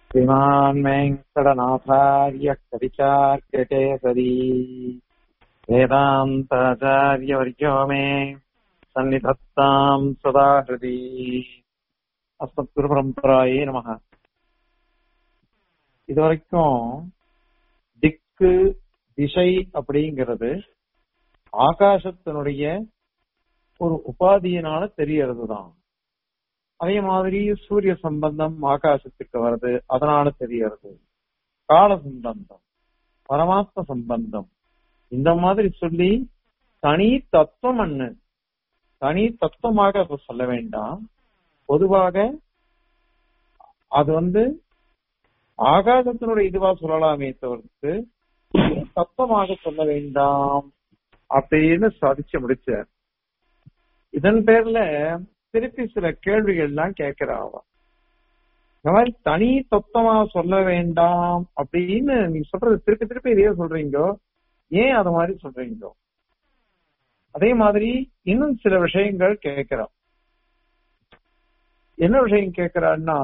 श्रीमान् वेङ्कटनाथार्य कविचार्यकेसरी वेदान्ताचार्यवर्यो मे सन्निधत्ताम् सदा हृदि அஸ்மத்குருபரம்பராயே நமக இது வரைக்கும் திக்கு திசை அப்படிங்கிறது ஆகாசத்தினுடைய ஒரு உபாதியினால தெரியறது தான் அதே மாதிரி சூரிய சம்பந்தம் ஆகாசத்துக்கு வருது அதனால தெரியறது கால சம்பந்தம் பரமாத்ம சம்பந்தம் இந்த மாதிரி சொல்லி தனி தத்துவம் அண்ணு தனி தத்துவமாக அதை சொல்ல வேண்டாம் பொதுவாக அது வந்து ஆகாசத்தினுடைய இதுவா சொல்லலாமே தவிர்த்து தத்துவமாக சொல்ல வேண்டாம் அப்படின்னு சாதிச்சு முடிச்சார் இதன் பேர்ல திருப்பி சில கேள்விகள் எல்லாம் கேட்கிறாவ இந்த மாதிரி தனி தத்துவமா சொல்ல வேண்டாம் அப்படின்னு நீங்க சொல்றது திருப்பி திருப்பி இதையே சொல்றீங்கோ ஏன் அது மாதிரி சொல்றீங்கோ அதே மாதிரி இன்னும் சில விஷயங்கள் கேட்கிறோம் என்ன விஷயம் கேட்கிறான்னா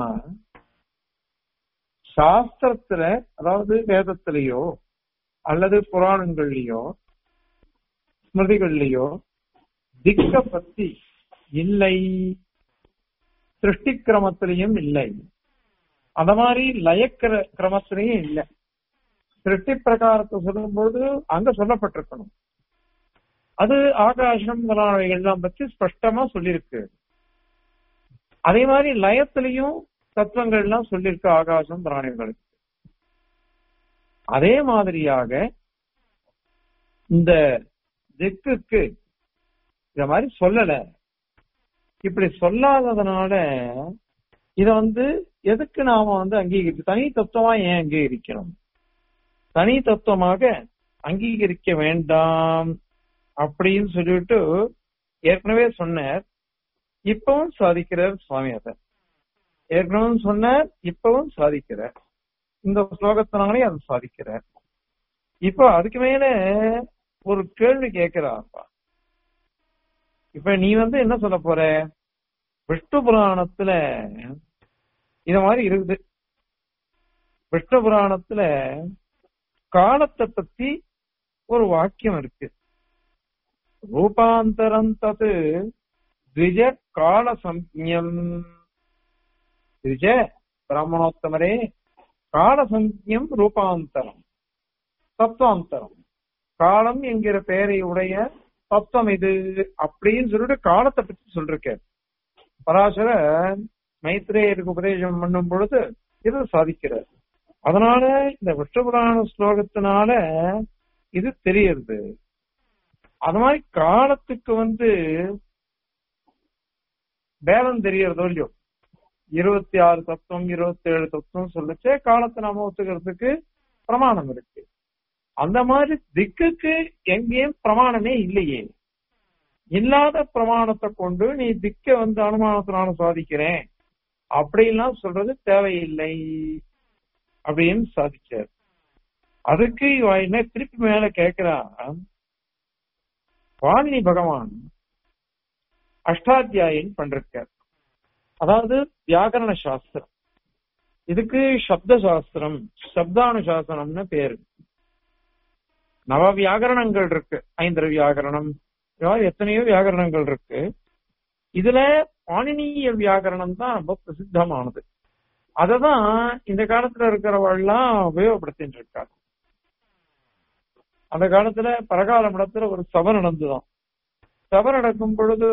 சாஸ்திரத்துல அதாவது வேதத்திலேயோ அல்லது புராணங்கள்லயோ ஸ்மிருதிகள்லயோ திக்க பத்தி இல்லை சிருஷ்டி கிரமத்திலையும் இல்லை அந்த மாதிரி லய கிரமத்திலையும் இல்லை சிருஷ்டி பிரகாரத்தை சொல்லும்போது அங்க சொல்லப்பட்டிருக்கணும் அது ஆகாசம் முதலானவைகள்லாம் பத்தி ஸ்பஷ்டமா சொல்லியிருக்கு அதே மாதிரி லயத்திலையும் தத்துவங்கள் எல்லாம் சொல்லியிருக்கு ஆகாசம் பிராணிகளுக்கு அதே மாதிரியாக இந்த திக்குக்கு இத மாதிரி சொல்லல இப்படி சொல்லாததுனால இத வந்து எதுக்கு நாம வந்து அங்கீகரிக்க தனி தத்துவமா ஏன் அங்கீகரிக்கணும் தனி தத்துவமாக அங்கீகரிக்க வேண்டாம் அப்படின்னு சொல்லிட்டு ஏற்கனவே சொன்னார் இப்பவும் சாதிக்கிறார் சுவாமி அதை ஏற்கனவே சொன்னார் இப்பவும் சாதிக்கிறார் இந்த ஸ்லோகத்தினாலே அதை சாதிக்கிறார் இப்போ அதுக்கு மேல ஒரு கேள்வி கேட்கிறாப்பா இப்ப நீ வந்து என்ன சொல்ல போற விஷ்ணு புராணத்துல இத மாதிரி இருக்குது விஷ்ணு புராணத்துல காலத்தை பத்தி ஒரு வாக்கியம் இருக்கு ரூபாந்தரம் தது த்விஜ கால சம்யம் த்விஜ பிராமணோத்தமரே கால சம்யம் ரூபாந்தரம் தத்துவாந்தரம் காலம் என்கிற பெயரை உடைய தத்துவம் இது அப்படின்னு சொல்லிட்டு காலத்தை பத்தி சொல்லிருக்கார் பராசர மைத்ரேயருக்கு உபதேசம் பண்ணும் பொழுது இது சாதிக்கிறார் அதனால இந்த விஷ்ணுபுராண ஸ்லோகத்தினால இது தெரியறது அது மாதிரி காலத்துக்கு வந்து பேதம் தெரியறதோ இல்லையோ இருபத்தி ஆறு தத்துவம் இருபத்தி ஏழு தத்துவம் சொல்லிச்சே காலத்தை நாம ஒத்துக்கிறதுக்கு பிரமாணம் இருக்கு அந்த மாதிரி திக்குக்கு எங்கேயும் பிரமாணமே இல்லையே இல்லாத பிரமாணத்தை கொண்டு நீ திக்க வந்து அனுமானத்தினால சாதிக்கிறேன் அப்படின்லாம் சொல்றது தேவையில்லை அப்படின்னு சாதிச்சார் அதுக்கு என்ன திருப்பி மேல கேட்கிறா வாணினி பகவான் அஷ்டாத்தியாயின் பண்றார் அதாவது வியாக்கரண சாஸ்திரம் இதுக்கு சப்த சாஸ்திரம் சப்தானுசாசனம்னு பேரு நவ வியாகரணங்கள் இருக்கு ஐந்தர வியாகரணம் எத்தனையோ வியாகரணங்கள் இருக்கு இதுல பாணினிய வியாகரணம் தான் ரொம்ப பிரசித்தமானது அததான் இந்த காலத்துல இருக்கிறவெல்லாம் உபயோகப்படுத்திட்டு இருக்காங்க அந்த காலத்துல பரகால மடத்துல ஒரு சபை நடந்துதான் சபை நடக்கும் பொழுது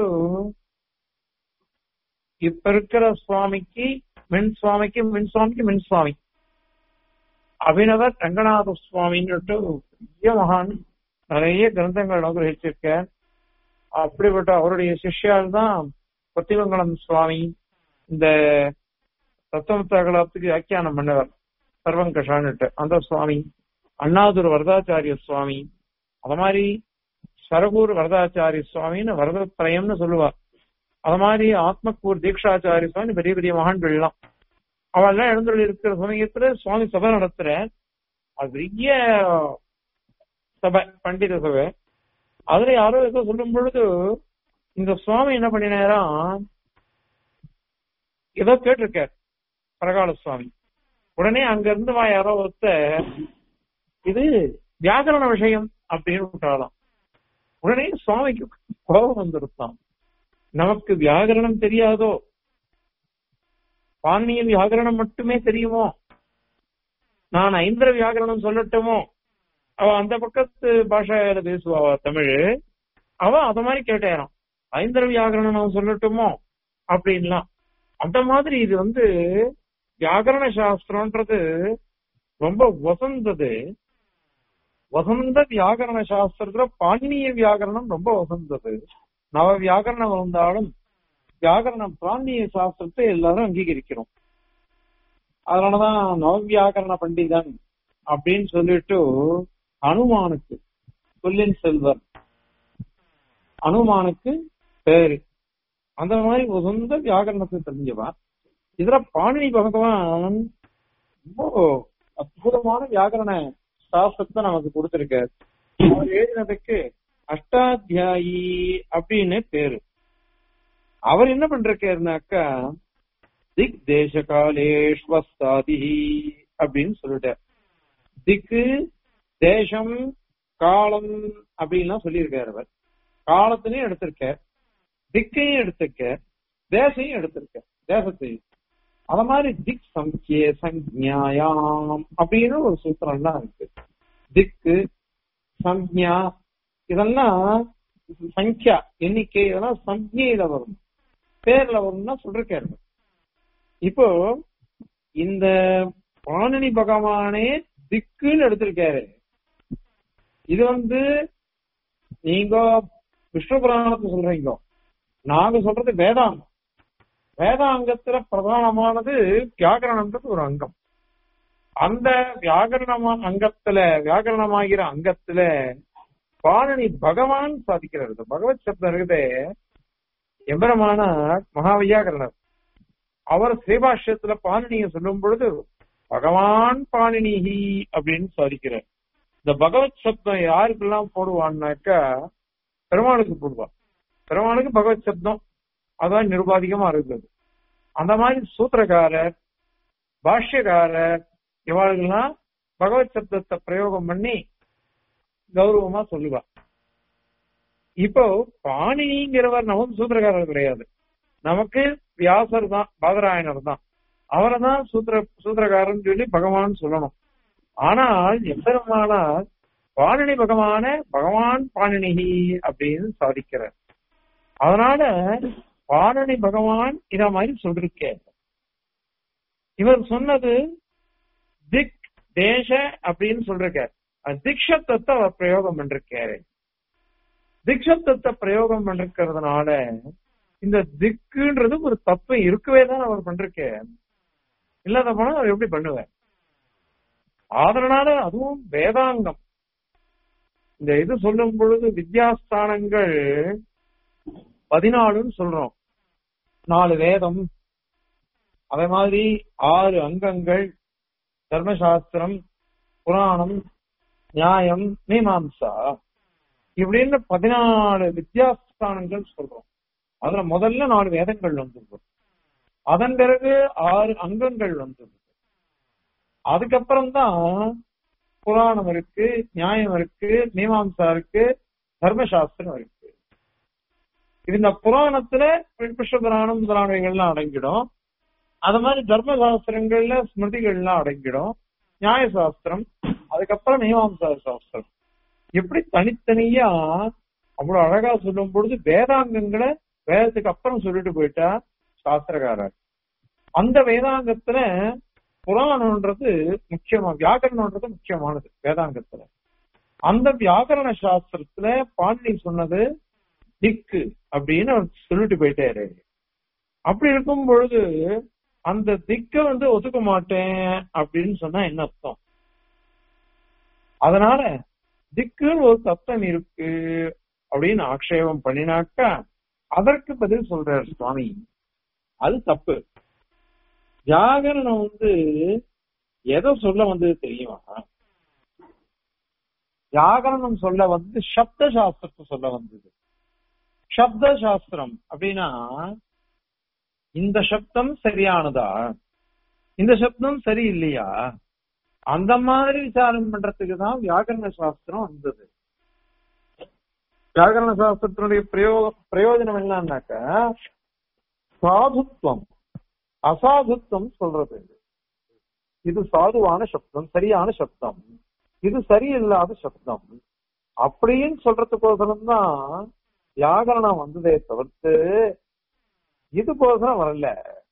இப்ப இருக்கிற சுவாமிக்கு மின் சுவாமிக்கு மின் சுவாமிக்கு மின் சுவாமி அபினவர் ரங்கநாத சுவாமின்னு பெரிய மகான் நிறைய கிரந்தங்கள் அனுகிரகிச்சிருக்க அப்படிப்பட்ட அவருடைய சிஷ்யால் தான் கொத்திமங்கலம் சுவாமி இந்த தத்துவத்தகலத்துக்கு வியாக்கியானம் பண்ணவர் சர்வங்கஷான்னுட்டு அந்த சுவாமி அண்ணாதுர் வரதாச்சாரிய சுவாமி அது மாதிரி சரகூர் வரதாச்சாரிய சுவாமின்னு வரதத்திரயம்னு சொல்லுவார் அது மாதிரி ஆத்மக்கூர் தீக்ஷாச்சாரிய சுவாமி பெரிய பெரிய மகான்கள் எல்லாம் அவெல்லாம் எழுந்துள்ள இருக்கிற சமயத்துல சுவாமி சபை நடத்துற அது பெரிய சபை பண்டித சபை அதுல யாரோ ஏதோ சொல்லும் பொழுது இந்த சுவாமி என்ன பண்ணினாராம் ஏதோ கேட்டிருக்கார் பரகால சுவாமி உடனே அங்க இருந்து வா யாரோ ஒருத்த இது வியாகரண விஷயம் அப்படின்னு விட்டாலாம் உடனே சுவாமிக்கு கோபம் வந்துருத்தான் நமக்கு வியாகரணம் தெரியாதோ பாணியின் வியாகரணம் மட்டுமே தெரியுமோ நான் ஐந்திர வியாகரணம் சொல்லட்டுமோ அவ அந்த பக்கத்து பாஷையில பேசுவா அவ தமிழ் அவ அத மாதிரி கேட்டாராம் ஐந்திர வியாகரணம் நான் சொல்லட்டுமோ அப்படின்லாம் அந்த மாதிரி இது வந்து வியாகரண சாஸ்திரம்ன்றது ரொம்ப வசந்தது வசந்த வியாகரண சாஸ்திரத்துல பாணினிய வியாகரணம் ரொம்ப வசந்தது நவ வியாகரணம் வந்தாலும் வியாகரணம் பிராந்திய சாஸ்திரத்தை எல்லாரும் அங்கீகரிக்கிறோம் அதனாலதான் நவவியாகரண பண்டிதன் அப்படின்னு சொல்லிட்டு அனுமானுக்கு சொல்லின் செல்வர் அனுமானுக்கு பேரு அந்த மாதிரி உசந்த வியாகரணத்தை தெரிஞ்சவா இதுல பாணினி பகவான் ரொம்ப அற்புதமான வியாகரண சாஸ்திரத்தை நமக்கு கொடுத்திருக்காரு அவர் எழுதினதுக்கு அஷ்டாத்தியாயி அப்படின்னு பேரு அவர் என்ன பண்றாருனாக்கா திக் தேச காலேஷ்வஸ்தாதி அப்படின்னு சொல்லிட்டார் திக்கு தேசம் காலம் அப்படின்லாம் சொல்லியிருக்காரு அவர் காலத்திலையும் எடுத்திருக்கார் திக்கையும் எடுத்திருக்கார் தேசையும் எடுத்திருக்கார் தேசத்தையும் அத மாதிரி திக் சங்கியே சஞ்ஞாயாம் அப்படின்னு ஒரு சூத்திரம்லாம் இருக்கு திக்கு சஞ்ஞா இதெல்லாம் சங்கியா எண்ணிக்கை இதெல்லாம் சஞ்ஞையில வரும் பேர்ல வரும்னா சொல்றாரு இப்போ இந்த பாணினி பகவானே திக்குன்னு எடுத்திருக்காரு இது வந்து நீங்க விஷ்ணு புராணத்தை சொல்றீங்க நாங்க சொல்றது வேதாந்தம் வேதாங்கத்துல பிரதானமானது வியாகரணம்ன்றது ஒரு அங்கம் அந்த வியாகரணமா அங்கத்துல வியாகரணமாகிற அங்கத்துல பாணனி பகவான் சாதிக்கிறார் பகவத் சப்தம் இருக்குதே எம்பரமான மகாவியாகரணர் அவர் ஸ்ரீபாஷ்யத்துல பாணினிய சொல்லும் பொழுது பகவான் பாணினிஹி அப்படின்னு சாதிக்கிறார் இந்த பகவத் சப்தம் யாருக்கெல்லாம் போடுவான்னாக்கா பெருமாளுக்கு போடுவா பெருமாளுக்கு பகவத் சப்தம் அதான் நிருபாதிகமா இருக்குது அந்த மாதிரி சூத்திரக்காரர் பாஷ்யக்காரர் இவாளுக்கெல்லாம் பகவத் சப்தத்தை பிரயோகம் பண்ணி கௌரவமா சொல்லுவா இப்போ பாணினிங்கிறவர் நமக்கு சூத்திரக்காரர் கிடையாது நமக்கு வியாசர் தான் பாதராயணர் தான் அவரை தான் சூத்திர சூத்திரக்காரன் சொல்லி பகவான் சொல்லணும் ஆனால் எம்பெருமானால் பாணினி பகவான பகவான் பாணினிகி அப்படின்னு சாதிக்கிறார் அதனால பாணினி பகவான் இத மாதிரி சொல்லிருக்க இவர் சொன்னது திக் தேச அப்படின்னு சொல்றார் திக்ஷத்தத்தை அவர் பிரயோகம் பண்ணிருக்காரு திக்ஷத்தத்தை பிரயோகம் பண்ணிருக்கிறதுனால இந்த திக்குன்றது ஒரு தப்பு இருக்கவே தான் அவர் பண்றிருக்க இல்லாத போனா அவர் எப்படி பண்ணுவார் அதனால அதுவும் வேதாங்கம் இந்த இது சொல்லும் பொழுது வித்யாஸ்தானங்கள் பதினாலுன்னு சொல்றோம் நாலு வேதம் அதே மாதிரி ஆறு அங்கங்கள் தர்மசாஸ்திரம் புராணம் நியாயம் மீமாம்சா இப்படின்னு பதினாலு வித்யாஸ்தானங்கள் சொல்றோம் அதுல முதல்ல நாலு வேதங்கள் வந்துருக்கும் அதன் பிறகு ஆறு அங்கங்கள் வந்துருக்கு அதுக்கப்புறம் தான் புராணம் இருக்கு நியாயம் இருக்கு மீமாம்சா இருக்கு தர்மசாஸ்திரம் இருக்கு இது இந்த புராணத்துல கிருஷ்ண புராணம் முதலானவைகள்லாம் அடங்கிடும் அது மாதிரி தர்மசாஸ்திரங்கள்ல ஸ்மிருதிகள்லாம் அடங்கிடும் நியாய சாஸ்திரம் அதுக்கப்புறம் மீமாம்சா சாஸ்திரம் எப்படி தனித்தனியா அவ்வளவு அழகா சொல்லும் பொழுது வேதாங்கங்களை வேதத்துக்கு அப்புறம் சொல்லிட்டு போயிட்டா சாஸ்திரக்காரர் அந்த வேதாங்கத்துல புராணம்ன்றது முக்கியமா வியாக்கரணம்ன்றது முக்கியமானது வேதாங்கத்துல அந்த வியாக்கரண சாஸ்திரத்துல பாண்டினி சொன்னது திக்கு அப்படின்னு அவர் சொல்லிட்டு போயிட்டாரு அப்படி இருக்கும் பொழுது அந்த திக்க வந்து ஒத்துக்க மாட்டேன் அப்படின்னு சொன்னா என்ன அர்த்தம் அதனால திக்குன்னு ஒரு தத்துவம் இருக்கு அப்படின்னு ஆக்ஷேபம் பண்ணினாக்கா அதற்கு பதில் சொல்றார் சுவாமி அது தப்பு வியாகரணம் வந்து எதை சொல்ல வந்தது தெரியுமா வியாகரணம் சொல்ல வந்து சப்த சாஸ்திரத்தை சொல்ல வந்தது சப்த சாஸ்திரம் அப்படின்னா இந்த சப்தம் சரியானதா இந்த சப்தம் சரி இல்லையா அந்த மாதிரி விசாரம் பண்றதுக்கு தான் வியாக்கரண சாஸ்திரம் வந்தது வியாக்கரண சாஸ்திரத்தினுடைய பிரயோக பிரயோஜனம் என்னன்னாக்க சாதுத்வம் அசாதுத்வம் சொல்றது இது சாதுவான சப்தம் சரியான சப்தம் இது சரியில்லாத சப்தம் அப்படின்னு சொல்றதுக்கோசரம் தான் வியாகரணம் வந்ததே தவிர்த்து இதுக்கோசரம் வரல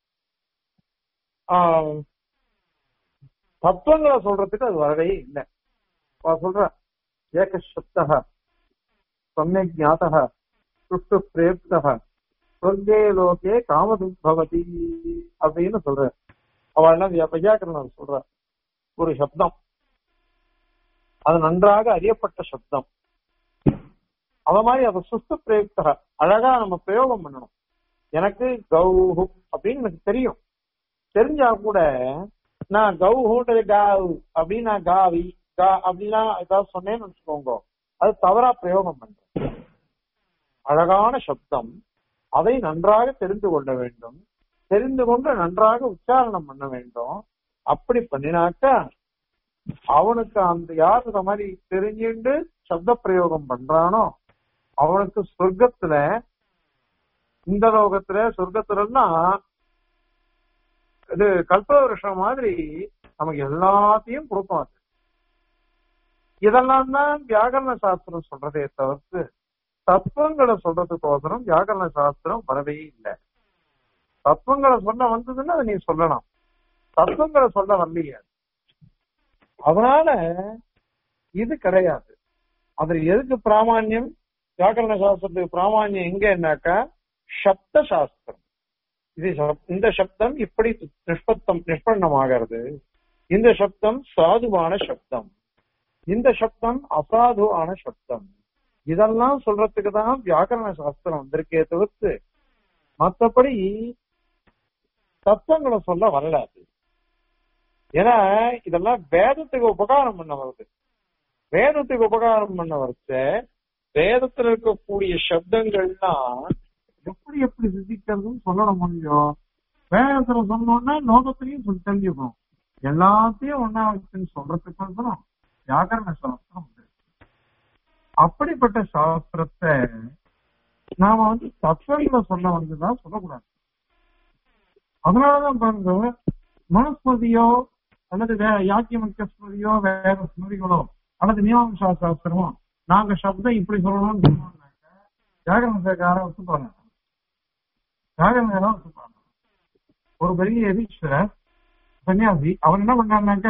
ஆஹ் தத்துவங்களை சொல்றதுக்கு அது வரவே இல்லை சொல்ற ஏக சப்தக சமயக் ஞாதக சுஷ்டு பிரேப்தக சொர்க்கே லோகே காமதுபவதி அப்படின்னு சொல்ற அவள் வையாக்கரணம் சொல்ற ஒரு சப்தம் அது நன்றாக அறியப்பட்ட சப்தம் அத மாதிரி அதை சுஸ்து பிரயுக்தக அழகா நம்ம பிரயோகம் பண்ணணும் எனக்கு கௌஹு அப்படின்னு எனக்கு தெரியும் தெரிஞ்சா கூட நான் கௌஹுன்றது காவ் அப்படின்னு நான் காவி கா அப்படின்னா ஏதாவது சொன்னேன்னு வச்சுக்கோங்க அது தவறா பிரயோகம் பண்றேன் அழகான சப்தம் அதை நன்றாக தெரிந்து கொள்ள வேண்டும் தெரிந்து கொண்டு நன்றாக உச்சாரணம் பண்ண வேண்டும் அப்படி பண்ணினாக்கா அவனுக்கு அந்த யார் இந்த மாதிரி தெரிஞ்சுண்டு சப்த பிரயோகம் பண்றானோ அவனுக்கு சொர்க்கத்துல இந்த லோகத்துல சொர்க்கத்துலன்னா இது கல்ப வருஷம் மாதிரி நமக்கு எல்லாத்தையும் கொடுக்கும் அது இதெல்லாம் தான் வியாகரண சாஸ்திரம் சொல்றதே தவிர்த்து தத்துவங்களை சொல்றதுக்கோசரம் வியாகரண சாஸ்திரம் வரவே இல்லை தத்துவங்களை சொல்ல வந்ததுன்னா அதை நீ சொல்லலாம் தத்துவங்களை சொல்ல வரலையே அதனால இது கிடையாது அதுல எதுக்கு பிராமான்யம் வியாக்கரண சாஸ்திரத்துக்கு பிராமான்யம் எங்கன்னாக்கா சப்த சாஸ்திரம் இது இந்த சப்தம் இப்படி நிஷ்பத்தம் நிஷ்பண்ணமாகிறது இந்த சப்தம் சாதுவான சப்தம் இந்த சப்தம் அசாதுவான சப்தம் இதெல்லாம் சொல்றதுக்கு தான் வியாக்கரண சாஸ்திரம் வந்திருக்கே தவிர்த்து மற்றபடி தத்துவங்களை சொல்ல வரலாது ஏன்னா இதெல்லாம் வேதத்துக்கு உபகாரம் பண்ண வருது வேதத்துக்கு உபகாரம் பண்ண வரைச்ச வேதத்துல இருக்கக்கூடிய சப்தங்கள்லாம் எப்படி எப்படி சித்திக்கிறதுன்னு சொல்லணும் முடியும் வேதத்துல சொன்னோம்னா லோகத்திலையும் சொல்லி தெரிஞ்சுக்கணும் எல்லாத்தையும் ஒன்னா வச்சுன்னு சொல்றதுக்கு வியாகரண சாஸ்திரம் உண்டு அப்படிப்பட்ட சாஸ்திரத்தை நாம வந்து தத்துவங்களை சொல்ல வந்துதான் சொல்லக்கூடாது அதனாலதான் பாருங்க மனுஸ்மதியோ அல்லது யாக்கியமக்க ஸ்மிருதியோ வேற ஸ்மிருதிகளோ அல்லது மீமாம்சா சாஸ்திரமோ நாங்க சப்தம் இப்படி சொல்லணும்னு சொன்னோம்னாக்க வியாகரணக்காரன் ஒத்துப்பாங்க வியாகரணம் ஒத்துப்பாங்க ஒரு பெரிய எதீஸ்வரர் சன்னியாசி அவன் என்ன பண்ணாருனாக்கா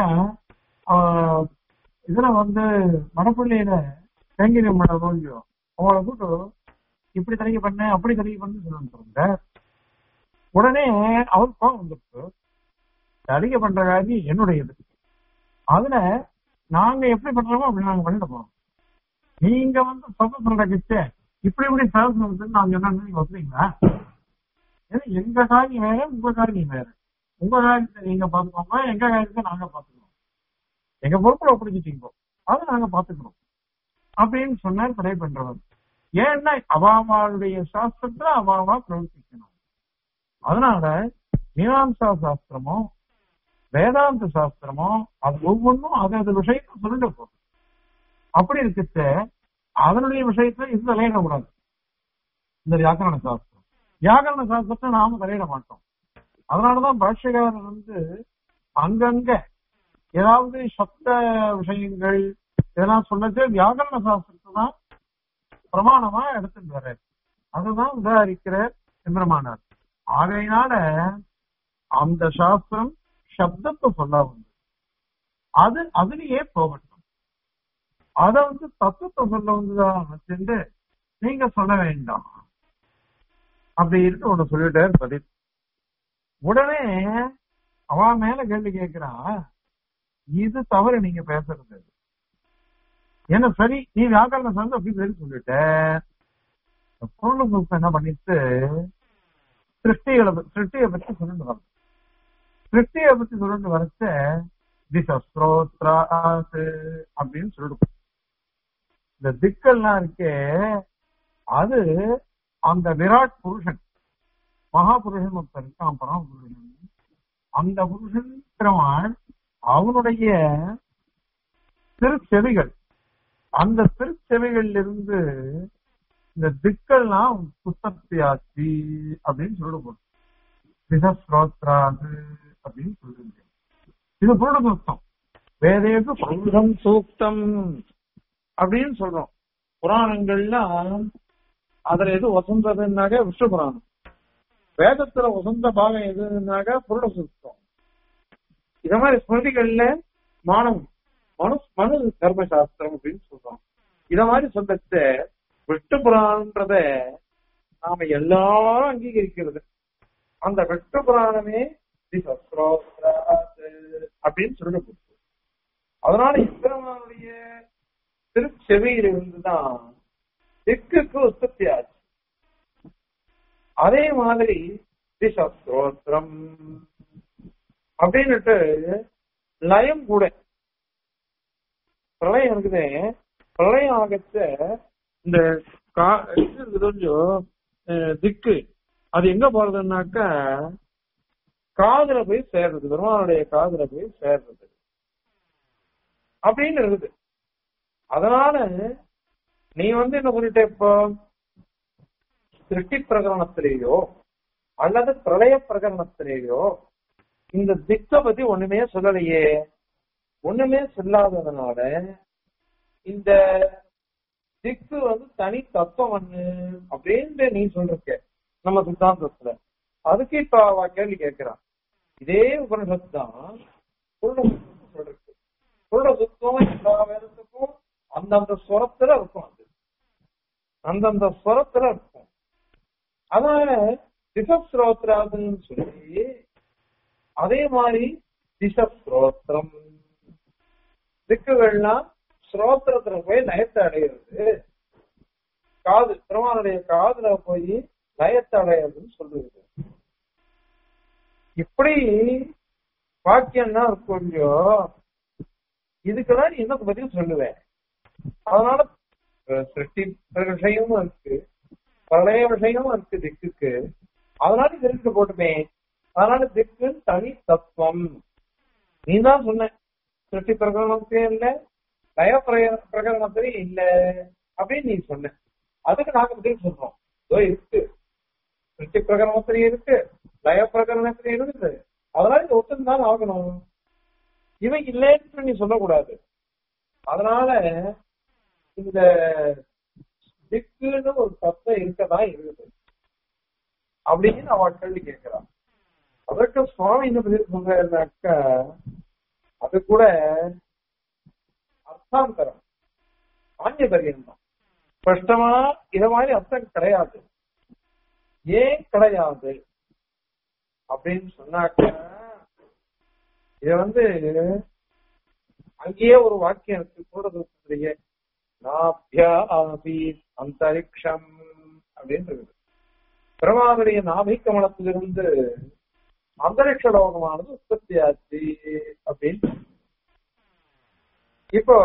இதுல வந்து மடப்பள்ளியில தேங்கிரி மட ரோஜியோ அவங்கள கூட்டு இப்படி தனிக்க பண்ண அப்படி தனிக்க பண்ணு சொல்லிட்டு உடனே அவர் கோபம் வந்துருக்கு தடிக்க பண்ற காரியம் என்னுடையது அதுல நாங்க எப்படி பண்றோமோ அப்படி நாங்க பண்ணிட்டு போறோம் நீங்க வந்து சொந்த சொல்றக்கிச்ச இப்படி இப்படி சர்வ் நாங்க என்ன நீங்க ஒத்துறீங்களா ஏன்னா எங்க காரியம் வேற உங்க காரியம் வேற உங்க காரியத்தை நீங்க பாத்துக்கோங்க எங்க காரியத்தை நாங்க பாத்துக்கிறோம் எங்க பொறுப்புல ஒப்படைச்சிட்டீங்க அதை நாங்க பாத்துக்கிறோம் அப்படின்னு சொன்னார் தடை பண்றவர் ஏன்னா அவாமாவுடைய சாஸ்திரத்துல அவாமா பிரவர்த்திக்கணும் அதனால மீமாம்சா சாஸ்திரமோ வேதாந்த சாஸ்திரமோ அது ஒவ்வொன்றும் அது அது விஷயத்தை சொல்லிட்டு போகும் அப்படி இருக்கிறத அதனுடைய விஷயத்துல இது தலையிடக்கூடாது இந்த வியாக்கரண சாஸ்திரம் வியாக்கரண சாஸ்திரத்தை நாம தலையிட மாட்டோம் அதனாலதான் பாஷ்யகாரர் வந்து அங்கங்க ஏதாவது சப்த விஷயங்கள் இதெல்லாம் சொல்லச்சு வியாகரண சாஸ்திரத்தை தான் பிரமாணமா எடுத்துட்டு வர்றாரு அதுதான் உதாரிக்கிற எந்திரமானார் ஆகையினால அந்த சாஸ்திரம் சப்தத்தை சொல்ல வந்து அது அதுலயே போகட்டும் அத வந்து தத்துவத்தை சொல்ல வந்துதான் வச்சுட்டு நீங்க சொல்ல வேண்டாம் அப்படின்னு ஒண்ணு சொல்லிட்டாரு பதில் உடனே அவன் மேல கேள்வி கேட்கிறா இது தவறு நீங்க பேசுறது ஏன்னா சரி நீ வியாக்கரண சார்ந்து அப்படி பேர் சொல்லிட்ட பொருள் என்ன பண்ணிட்டு சிருஷ்டிகளை சிருஷ்டியை பத்தி சொல்லிட்டு வர சிருஷ்டியை பத்தி சொல்லிட்டு வரச்ச திசஸ்ரோத்ராஸ் அப்படின்னு சொல்லிட்டு இந்த திக்கெல்லாம் இருக்கே அது அந்த விராட் புருஷன் மகா புருஷன் ஒருத்தர் இருக்கான் பரம புருஷன் அந்த புருஷன் பெருமான் அவனுடைய திருச்செவிகள் அந்த திருச்செவிகள்ல இருந்து இந்த திக்கள்லாம் உற்பத்தி ஆச்சு அப்படின்னு சொல்லப்படும் திசஸ்ரோத்ராது அப்படின்னு சொல்லுங்க இது புருட சூக்தம் வேதேது புருஷம் சூக்தம் அப்படின்னு சொல்றோம் புராணங்கள்லாம் அதுல எது வசந்ததுன்னாக்க விஷ்ணு புராணம் வேதத்துல வசந்த பாகம் எதுனாக்க புருட சூக்தம் இத மாதிரி ஸ்மிருதிகள்ல மானம் மனு மனு தர்மசாஸ்திரம் அப்படின்னு சொல்றோம் இத மாதிரி சொல்லத்த விஷ்ணு புராணன்றத நாம எல்லாரும் அங்கீகரிக்கிறது அந்த விஷ்ணு புராணமே திசஸ்ரோத்ராத் அப்படின்னு சொல்லப்படுது அதனால இந்திரமானுடைய திருச்செவியில இருந்துதான் திக்குக்கு உற்பத்தி ஆச்சு அதே மாதிரி திசஸ்ரோத்திரம் அப்படின்னுட்டு லயம் கூட பிரளயம் இருக்குது பிரளயம் ஆகச்ச இந்த கா இது இருக்குது கொஞ்சம் அஹ், திக்கு அது எங்க போறதுன்னாக்கா காதுல போய் சேர்றது பெருமானுடைய காதுல போய் சேர்றது அப்படின்னு இருக்குது அதனால நீ வந்து என்ன சொல்லிட்ட இப்போ சிருஷ்டி பிரகரணத்திலேயோ அல்லது பிரளய பிரகரணத்திலேயோ இந்த திக்க பத்தி ஒண்ணுமே சொல்லலையே ஒண்ணுமே சொல்லாததுனால இந்த திக்கு வந்து தனி தத்துவம் ஒண்ணு அப்படின்னு நீ சொல்லிருக்க நம்ம சித்தாந்தத்துல அதுக்கு இப்ப அவ கேள்வி கேட்கிறான் இதே உபனிஷத்து தான் புருட சுத்தம் சொல்லிருக்கு புருட சுத்தம் எல்லா வேதத்துக்கும் அந்தந்த ஸ்வரத்துல இருக்கும் அது அந்தந்த ஸ்வரத்துல இருக்கும் அதனால திசஸ்ரோத்ராதுன்னு சொல்லி அதே மாதிரி திசஸ்ரோத்திரம் திக்குகள்லாம் ஸ்ரோத்திரத்துல போய் லயத்தை அடையிறது காது பெருமானுடைய காதுல போய் லயத்தை அடையிறதுன்னு சொல்லுது இப்படி வாக்கியம் தான் இருக்கும் இல்லையோ இதுக்கெல்லாம் நீ என்ன பதில் சொல்லுவேன் அதனால அஹ், சிருஷ்டி விஷயமும் இருக்கு பிரளய விஷயமும் இருக்கு திக்குக்கு அதனால இது இருக்கு போட்டுமே அதனால திக்கு தனி தத்துவம் நீ தான் சொன்ன சிருஷ்டி பிரகரணத்திலே இல்ல லய பிரய- பிரகரணத்திலே இல்ல அப்படின்னு நீ சொன்ன அதுக்கு நாங்க பதில் சொல்றோம் இதோ இருக்கு சிருஷ்டி பிரகரணத்திலே இருக்கு லய பிரகரணத்திலே இருக்குது அதனால இது ஒத்துந்தான் ஆகணும் இவன் இல்லைன்னு நீ சொல்லக்கூடாது அதனால இந்த திக்குன்னு ஒரு தத்துவம் இருக்கதான் இருக்குது அப்படின்னு அவ கேள்வி கேட்கிறான் அதற்கு சுவாமி என்ன பதில் சொல்றாருனாக்கா அது கூட அர்த்தாந்தரம் ஆஞ்சபரியம் தான் ஸ்பஷ்டமா இத மாதிரி அர்த்தம் கிடையாது ஏன் கிடையாது அப்படின்னு சொன்னாக்க இது வந்து அங்கேயே ஒரு வாக்கியம் இருக்கு கூடதுலயே நாபியா ஆபி அந்தரிக்ஷம் அப்படின்னு இருக்குது பிரமாவுடைய நாபி கமலத்திலிருந்து அந்தரிக்ஷ லோகமானது உற்பத்தி ஆச்சு அப்படின்னு இப்போ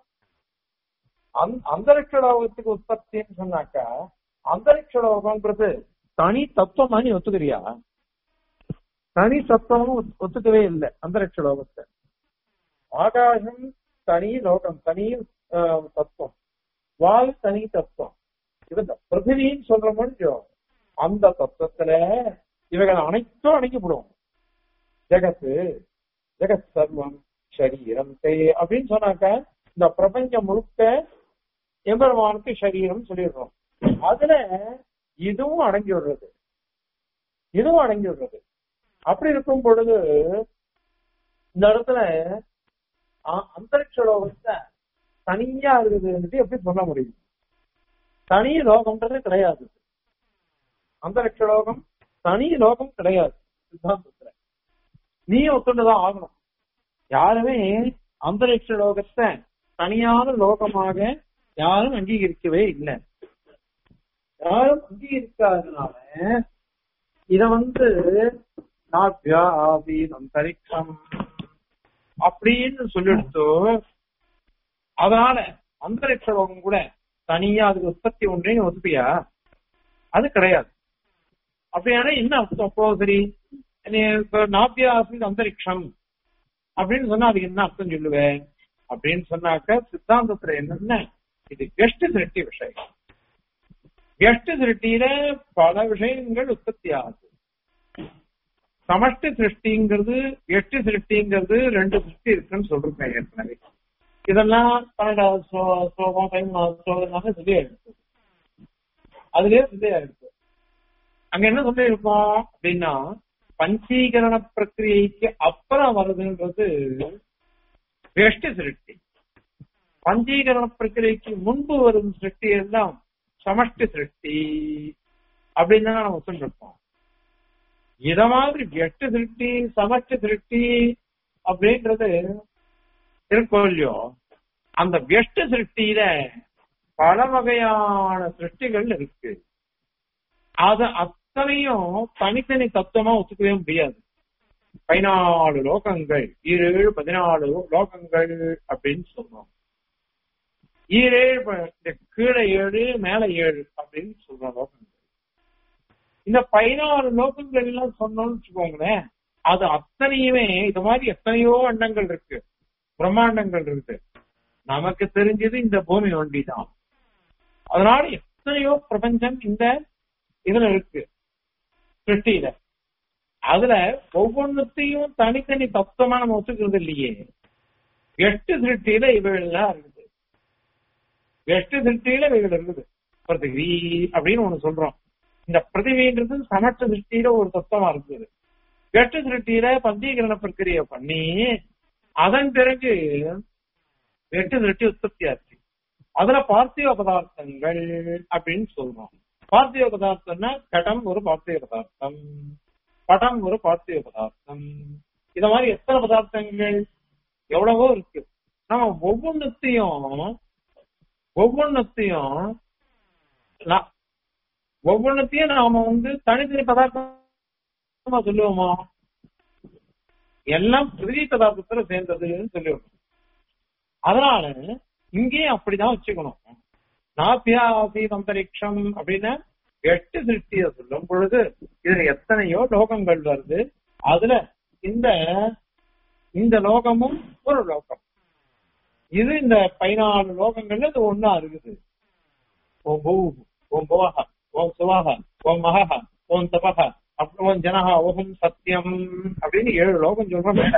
அந்த- அந்தரிக்ஷ லோகத்துக்கு உற்பத்தின்னு சொன்னாக்கா அந்தரிக்ஷ லோகம்ன்றது தனி தத்துவமா நீ ஒத்துக்கிறியா தனி தத்துவமும் ஒத்து- ஒத்துக்கவே இல்லை அந்தரிக்ஷ லோகத்தை ஆகாசம் தனி லோகம் தனி ஆஹ், தத்துவம் வாயு தனி தத்துவம் இது பிருத்திவின்னு சொல்ற முடியும் அந்த தத்துவத்துல இவைகள் அனைத்தும் அணைக்கப்படும் ஜெகத்து ஜெகத் சர்வம் சரீரம் தே அப்படின்னு சொன்னாக்க இந்த பிரபஞ்சம் முழுக்க எம்பெருமானுக்கு சரீரம் சொல்லிடுறோம் அதுல இதுவும் அடங்கி விடுறது இதுவும் அடங்கி விடுறது அப்படி இருக்கும் பொழுது இந்த இடத்துல அ- அந்தரிக்ஷ லோகத்தை தனியா இருக்குதுன்றது எப்படி சொல்ல முடியும் தனி லோகம்ன்றது கிடையாது அந்தரிக்ஷ லோகம் தனி லோகம் கிடையாது சித்தாந்தத்துல நீ ஒத்துண்டுதான் ஆகணும் யாருமே அந்தரிக்ஷ லோகத்தை தனியான லோகமாக யாரும் அங்கீகரிக்கவே இல்லை யாரும் அங்கீகரிக்காததுனால இத வந்து நாவ்யா ஆபீன் அந்தரிக்ஷம் அப்படின்னு சொல்லிடுத்து அதனால அந்தரிக்ஷ லோகம் கூட தனியா அதுக்கு உற்பத்தி ஒன்றையும் ஒத்துப்பியா அது கிடையாது அப்படியான என்ன அர்த்தம் அப்போ சரி நீ இப்ப நாத்தியாசி அந்தரிக்ஷம் அப்படின்னு சொன்னா அதுக்கு என்ன அர்த்தம் சொல்லுவேன் அப்படின்னு சொன்னாக்க சித்தாந்தத்துல என்னன்னா இது கெஸ்ட் சிருஷ்டி விஷயம் கெஸ்ட் சிருஷ்டியில பல விஷயங்கள் உற்பத்தி ஆகுது சமஷ்டி சிருஷ்டிங்கிறது எட்டு சிருஷ்டிங்கிறது ரெண்டு சிருஷ்டி இருக்குன்னு சொல்லிருக்கேன் ஏற்கனவே இதெல்லாம் பன்னெண்டாவது ஸ்லோ- ஸ்லோகம் பதிமூணாவது ஸ்லோகம் சரியா இருக்கு அதுலயே சரியா இருக்கு அங்க என்ன சொல்லியிருக்கோம் அப்படின்னா பஞ்சீகரண பிரக்கிரியைக்கு அப்புறம் வருதுன்றது வெஷ்டி சிருஷ்டி பஞ்சீகரண பிரக்கிரியைக்கு முன்பு வரும் சிருஷ்டி எல்லாம் சமஷ்டி சிருஷ்டி அப்படின்னு தான் நம்ம சொல்லிருக்கோம் இத மாதிரி வெஷ்டி சிருஷ்டி சமஷ்டி சிருஷ்டி அப்படின்றது இருக்கோ இல்லையோ அந்த வெஷ்டி சிருஷ்டியில பல வகையான சிருஷ்டிகள் இருக்கு அத அத்தனையும் தனித்தனி தத்துவமா ஒத்துக்கவே முடியாது பதினாலு லோகங்கள் ஈரேழு பதினாலு லோகங்கள் அப்படின்னு சொல்றோம் ஈரேழு ப- இந்த கீழே ஏழு மேல ஏழு அப்படின்னு சொல்றோம் லோகங்கள் இந்த பதினாலு லோகங்கள் எல்லாம் சொன்னோம்னு வச்சுக்கோங்களேன் அது அத்தனையுமே இது மாதிரி எத்தனையோ எண்ணங்கள் இருக்கு பிரம்மாண்டங்கள் இருக்கு நமக்கு தெரிஞ்சது இந்த பூமி ஒண்டி தான் அதனால எத்தனையோ பிரபஞ்சம் இந்த இதுல இருக்கு சிருஷ்டியில அதுல ஒவ்வொன்றுத்தையும் தனித்தனி தத்துவமா நம்ம ஒத்துக்கிறது இல்லையே எட்டு சிருஷ்டியில இவைகள்லாம் இருக்குது எட்டு சிருஷ்டியில இவைகள் இருக்குது பிருத்திவி அப்படின்னு ஒண்ணு சொல்றோம் இந்த பிருத்திவின்றது சமற்ற சிருஷ்டியில ஒரு தத்துவமா இருக்குது எட்டு சிருஷ்டியில பஞ்சீகரண பிரக்கிரியை பண்ணி அதன் பிறகு எட்டு சிருஷ்டி உற்பத்தி ஆச்சு அதுல பார்த்திவ பதார்த்தங்கள் அப்படின்னு சொல்றோம் பார்த்திவ பதார்த்தம்னா கடம் ஒரு பார்த்திவ பதார்த்தம் படம் ஒரு பார்த்திவ பதார்த்தம் இத மாதிரி எத்தனை பதார்த்தங்கள் எவ்வளவோ இருக்கு நம்ம ஒவ்வொன்றுத்தையும் ஒவ்வொன்றுத்தையும் நா- ஒவ்வொன்றுத்தையும் நாம வந்து தனித்தனி பதார்த்தமா சொல்லுவோமா எல்லாம் பிரிதி பதார்த்தத்துல சேர்ந்ததுன்னு சொல்லிவிடும் அதனால இங்கேயும் அப்படிதான் வச்சுக்கணும் நாத்தியாசி அந்தரிக்ஷம் அப்படின்னா எட்டு சிருஷ்டிய சொல்லும் பொழுது இதுல எத்தனையோ லோகங்கள் வருது அதுல இந்த இந்த லோகமும் ஒரு லோகம் இது இந்த பதினாலு லோகங்கள்ல இது ஒண்ணா இருக்குது ஓம் பூ ஓம் புவஹ ஓம் சுவஹ ஓம் மகஹ ஓம் தபஹ அப்புறம் ஓம் ஜனஹ ஓம் சத்தியம் அப்படின்னு ஏழு லோகம் சொல்றோம் மேல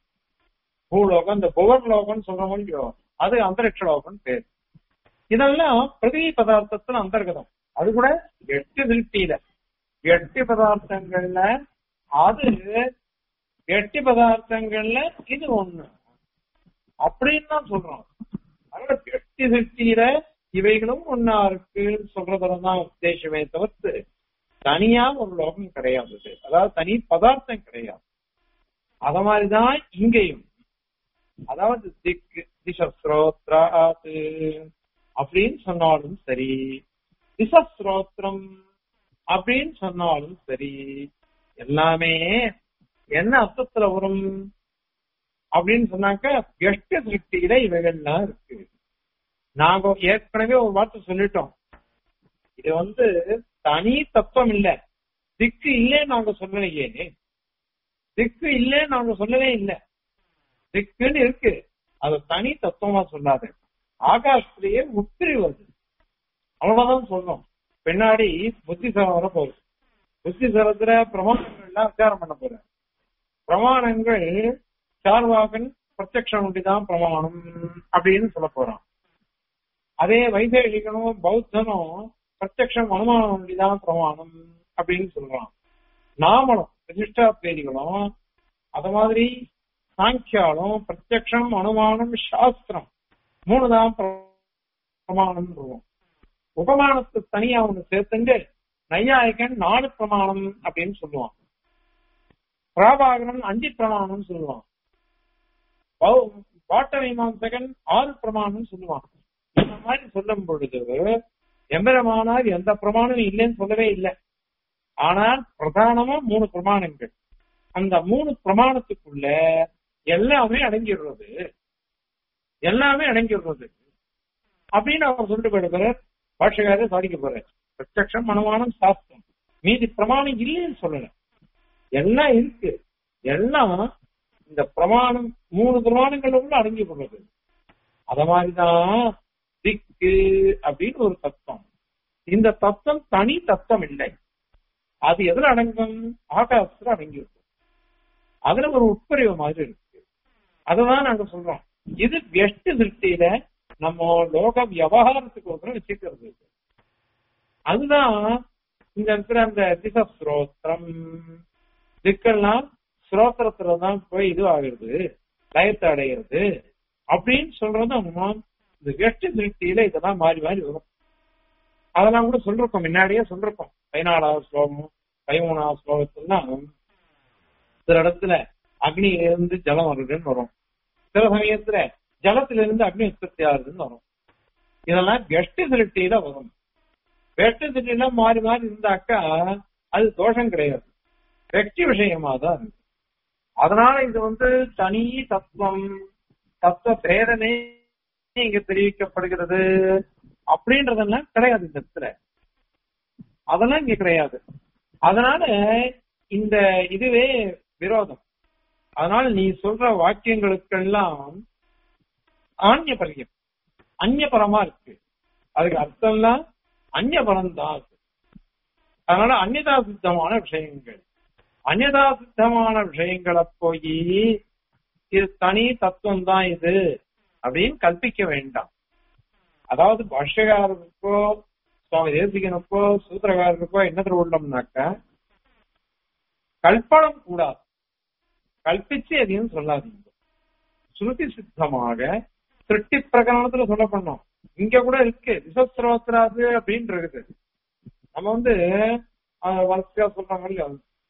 பூலோகம் இந்த புவர் லோகம்னு சொல்றோம் இல்லையோ அது அந்தரிக்ஷ லோகம் பேர் இதெல்லாம் பிரதி பதார்த்தத்துல அந்தர்கதம் அது கூட எட்டு திருப்தியில எட்டு பதார்த்தங்கள்ல அது எட்டு பதார்த்தங்கள்ல இது ஒண்ணு அப்படின்னு தான் சொல்றோம் அதனால எட்டு திருப்தியில இவைகளும் ஒன்னா இருக்கு சொல்றதுலதான் உத்தேசமே தவிர்த்து தனியா ஒரு லோகம் கிடையாது இது. அதாவது தனி பதார்த்தம் கிடையாது அத மாதிரிதான் இங்கேயும் அதாவது திக்கு திசஸ்ரோத்ராது அப்படின்னு சொன்னாலும் சரி திசஸ்ரோத்திரம் அப்படின்னு சொன்னாலும் சரி எல்லாமே என்ன அர்த்தத்துல வரும் அப்படின்னு சொன்னாக்க எஷ்ட சிருஷ்டியில இவைகள்லாம் இருக்கு நாங்க ஏற்கனவே ஒரு வார்த்தை சொல்லிட்டோம் இது வந்து தனி தத்துவம் இல்ல திக்கு இல்லைன்னு நாங்க சொல்லலையே திக்கு இல்லைன்னு நாங்க சொல்லவே இல்லை திக்குன்னு இருக்கு அது தனி தத்துவமா சொல்லாது ஆகாசத்திலேயே உட்பிரிவு அது அவ்வளவுதான் சொல்லணும் பின்னாடி புத்திசரம் வர போகுது புத்திசரத்துல பிரமாணங்கள்லாம் விசாரம் பண்ண போற பிரமாணங்கள் சார்வாகன் பிரத்யக்ஷம் ஒண்டிதான் பிரமாணம் அப்படின்னு சொல்ல போறான் அதே வைசேஷிகனும் பௌத்தனும் பிரத்யக்ஷம் அனுமானம் ஒண்டிதான் பிரமாணம் அப்படின்னு சொல்றான் நாமளும் பிரதிஷ்டா பேதிகளும் அத மாதிரி சாங்கியாலும் பிரத்யக்ஷம் அனுமானம் சாஸ்திரம் மூணு தான் பிரமாணம் சொல்லுவோம் உபமானத்து தனியா ஒண்ணு சேர்த்துண்டு நையாயகன் நாலு பிரமாணம் அப்படின்னு சொல்லுவான் பிராபாகரன் அஞ்சு பிரமாணம் சொல்லுவான் பௌ- பாட்ட மீமாம்சகன் ஆறு பிரமாணம் சொல்லுவான் இந்த மாதிரி சொல்லும் பொழுது எம்பெருமானார் எந்த பிரமாணம் இல்லைன்னு சொல்லவே இல்லை ஆனால் பிரதானமா மூணு பிரமாணங்கள் அந்த மூணு பிரமாணத்துக்குள்ள எல்லாமே அடங்கிடுறது எல்லாமே அடங்கிடுறது அப்படின்னு அவர் சொல்லிட்டு போயிடுறார் பாஷகாரர் சாதிக்க போறார் பிரத்யக்ஷம் அனுமானம் சாஸ்திரம் மீதி பிரமாணம் இல்லைன்னு சொல்லல எல்லாம் இருக்கு எல்லாம் இந்த பிரமாணம் மூணு பிரமாணங்களுக்குள்ள அடங்கி போடுறது அத மாதிரிதான் திக்கு அப்படின்னு ஒரு தத்துவம் இந்த தத்துவம் தனி தத்துவம் இல்லை அது எதுல அடங்கும் ஆகாசத்துல அடங்கி இருக்கும் அதுல ஒரு உட்பிரிவு மாதிரி இருக்கு அதுதான் நாங்க சொல்றோம் இது வெஷ்டு திருஷ்டியில நம்ம லோக விவகாரத்துக்கு ஒருத்தர வச்சுக்கிறது இது. அதுதான் இந்த இருக்கிற அந்த திசஸ்ரோத்திரம் திக்கெல்லாம் ஸ்ரோத்திரத்துல தான் போய் இது ஆகுறது லயத்தை அடைகிறது அப்படின்னு சொல்றதும் இந்த வெஷ்டு திருஷ்டியில இதெல்லாம் மாறி மாறி வரும் அதெல்லாம் கூட சொல்லிருக்கோம் முன்னாடியே சொல்லிருக்கோம் பதினாலாவது ஸ்லோகம் பதிமூணாவது ஸ்லோகத்துலாம் சில இடத்துல அக்னியில இருந்து ஜலம் வருதுன்னு வரும் சில சமயத்துல ஜலத்துல இருந்து அக்னி உற்பத்தி ஆகுதுன்னு வரும் இதெல்லாம் வெஷ்டு திருஷ்டியில வரும் வெஷ்டு திருஷ்டியில மாறி மாறி இருந்தாக்கா அது தோஷம் கிடையாது வெற்றி விஷயமா தான் இருக்கு அதனால இது வந்து தனி தத்துவம் தத்துவ பேரனே இங்க தெரிவிக்கப்படுகிறது அப்படின்றதெல்லாம் கிடையாது இந்த இடத்துல அதெல்லாம் இங்க கிடையாது அதனால இந்த இதுவே விரோதம் அதனால நீ சொல்ற வாக்கியங்களுக்கெல்லாம் ஆன்யபரியம் அந்நியபரமா இருக்கு அதுக்கு அர்த்தம்லாம் அந்நியபரம் தான் அது. அதனால அந்நியதா சித்தமான விஷயங்கள் அந்நியதா சித்தமான விஷயங்களை போய் இது தனி தத்துவம் தான் இது அப்படின்னு கல்பிக்க வேண்டாம் அதாவது பாஷ்யகாரருக்கோ சுவாமி தேசிகனுக்கோ சூத்திரகாரருக்கோ என்ன திருவுள்ளம்னாக்க கல்பனம் கூடாது கல்பிச்சு எதையும் சொல்லாதீங்க ஸ்ருதி சித்தமாக திருட்டி பிரகரணத்துல சொல்ல பண்ணோம் இங்க கூட இருக்கு விசஸ்ரோத்ராது அப்படின்னு இருக்குது நம்ம வந்து அஹ், வரிசையா சொல்றாங்க இல்லையா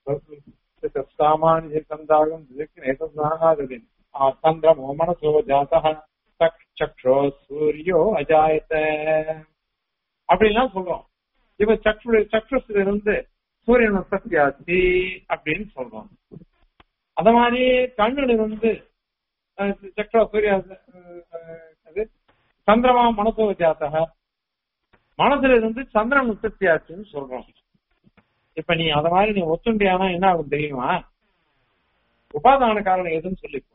சாமானிய சந்தாகம் நேசாகாது சந்திரமோ மனசோ ஜாதா சக்ஷோ சூரியோ அஜாயத்த அப்படின்லாம் சொல்றோம் இப்ப சக்ஷு சக்ஷுல இருந்து சூரியன் உற்பத்தி ஆச்சு அப்படின்னு சொல்றோம் அத மாதிரி கண்ணுல இருந்து அஹ், சக்ரா சூரிய அஹ், அது சந்திரமா மனசோ ஜாத்தக மனசுல இருந்து சந்திரன் உற்பத்தி ஆச்சுன்னு சொல்றோம் இப்ப நீ அத மாதிரி நீ ஒத்துண்டியானா என்ன ஆகும் தெரியுமா உபாதான காரணம் எதுன்னு சொல்லிப்போம்